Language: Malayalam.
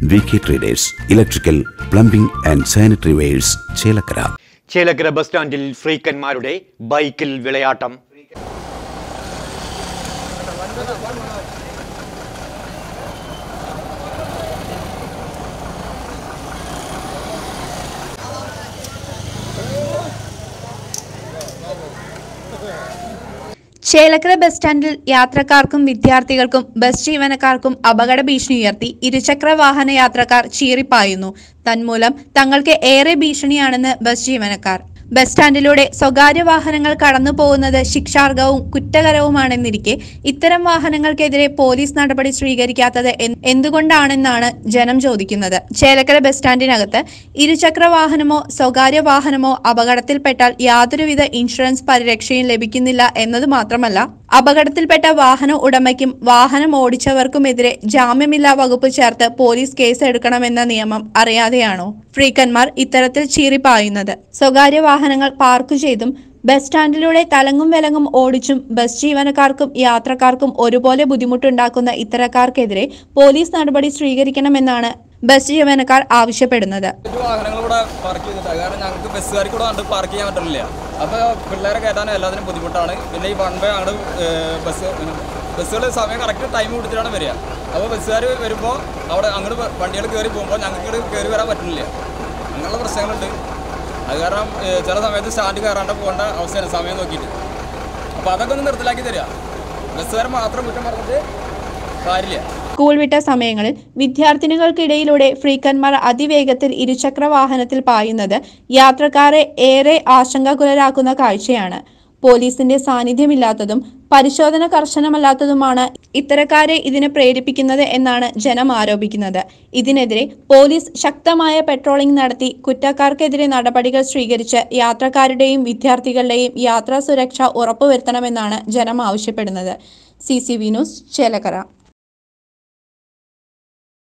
V K traders electrical plumbing and sanitary wares Chelakkara Chelakkara bus സ്റ്റാൻഡിൽ ഫ്രീക്കന്മാരുടെ ബൈക്കിൽ വിളയാട്ടം ചേലക്കര ബസ് സ്റ്റാൻഡിൽ യാത്രക്കാർക്കും വിദ്യാർത്ഥികൾക്കും ബസ് ജീവനക്കാർക്കും അപകട ഭീഷണി ഉയർത്തി ഇരുചക്ര വാഹന യാത്രക്കാർ ചീറിപ്പായുന്നു തന്മൂലം തങ്ങൾക്ക് ഏറെ ഭീഷണിയാണെന്ന് ബസ് ജീവനക്കാർ ബസ് സ്റ്റാൻഡിലൂടെ സ്വകാര്യ വാഹനങ്ങൾ കടന്നു പോകുന്നത് ശിക്ഷാർഹവും കുറ്റകരവുമാണെന്നിരിക്കെ ഇത്തരം വാഹനങ്ങൾക്കെതിരെ പോലീസ് നടപടി സ്വീകരിക്കാത്തത് എന്ത് എന്തുകൊണ്ടാണെന്നാണ് ജനം ചോദിക്കുന്നത് ചേലക്കര ബസ് സ്റ്റാൻഡിനകത്ത് ഇരുചക്ര വാഹനമോ സ്വകാര്യ വാഹനമോ അപകടത്തിൽപ്പെട്ടാൽ യാതൊരുവിധ ഇൻഷുറൻസ് പരിരക്ഷയും ലഭിക്കുന്നില്ല എന്നത് മാത്രമല്ല അപകടത്തിൽപ്പെട്ട വാഹന ഉടമയ്ക്കും വാഹനം ഓടിച്ചവർക്കുമെതിരെ ജാമ്യമില്ലാ വകുപ്പ് ചേർത്ത് പോലീസ് കേസ് എടുക്കണമെന്ന നിയമം അറിയാതെയാണോ ഫ്രീക്കന്മാർ ഇത്തരത്തിൽ ചീറിപ്പായുന്നത് സ്വകാര്യ വാഹനങ്ങൾ പാർക്ക് ചെയ്തും ബസ് സ്റ്റാൻഡിലൂടെ തലങ്ങും വിലങ്ങും ഓടിച്ചും ബസ് ജീവനക്കാർക്കും യാത്രക്കാർക്കും ഒരുപോലെ ബുദ്ധിമുട്ടുണ്ടാക്കുന്ന ഇത്തരക്കാർക്കെതിരെ പോലീസ് നടപടി സ്വീകരിക്കണമെന്നാണ് ബസ് ജീവനക്കാർ ആവശ്യപ്പെടുന്നത് ഒരു വാഹനങ്ങൾ ഇവിടെ പാർക്ക് ചെയ്തിട്ടാണ് കാരണം ഞങ്ങൾക്ക് ബസ്സുകാർക്ക് കൂടെ കണ്ട് പാർക്ക് ചെയ്യാൻ പറ്റില്ല അപ്പോൾ പിള്ളേരെ കയറ്റാനും എല്ലാത്തിനും ബുദ്ധിമുട്ടാണ് പിന്നെ ഈ വൺ വേ അങ്ങോട്ട് ബസ് ബസ്സുകൾ സമയം കറക്റ്റ് ടൈം കൊടുത്തിട്ടാണ് വരിക അപ്പോൾ ബസ്സുകാർ വരുമ്പോൾ അവിടെ അങ്ങോട്ട് വണ്ടികൾ കയറി പോകുമ്പോൾ ഞങ്ങൾക്ക് ഇവിടെ കയറി വരാൻ പറ്റുന്നില്ല അങ്ങനെയുള്ള പ്രശ്നങ്ങളുണ്ട് അത് കാരണം ഏഹ്, ചില സമയത്ത് സ്റ്റാൻഡ് കയറാണ്ട് പോകേണ്ട അവസ്ഥയാണ് സമയം നോക്കിയിട്ട് അപ്പോൾ അതൊക്കെ ഒന്ന് നിർത്തലാക്കി തരിക ബസ്സുകാർ മാത്രം കുറ്റം പറഞ്ഞിട്ട് കാര്യമില്ല സ്കൂൾ വിട്ട സമയങ്ങളിൽ വിദ്യാർത്ഥിനികൾക്കിടയിലൂടെ ഫ്രീക്കന്മാർ അതിവേഗത്തിൽ ഇരുചക്ര വാഹനത്തിൽ പായുന്നത് യാത്രക്കാരെ ഏറെ ആശങ്കാകുലരാക്കുന്ന കാഴ്ചയാണ് പോലീസിന്റെ സാന്നിധ്യമില്ലാത്തതും പരിശോധന കർശനമല്ലാത്തതുമാണ് ഇത്തരക്കാരെ ഇതിന് പ്രേരിപ്പിക്കുന്നത് എന്നാണ് ജനം ആരോപിക്കുന്നത് ഇതിനെതിരെ പോലീസ് ശക്തമായ പെട്രോളിംഗ് നടത്തി കുറ്റക്കാർക്കെതിരെ നടപടികൾ സ്വീകരിച്ച് യാത്രക്കാരുടെയും വിദ്യാർത്ഥികളുടെയും യാത്രാ സുരക്ഷ ഉറപ്പുവരുത്തണമെന്നാണ് ജനം ആവശ്യപ്പെടുന്നത് C C V news Chelakkara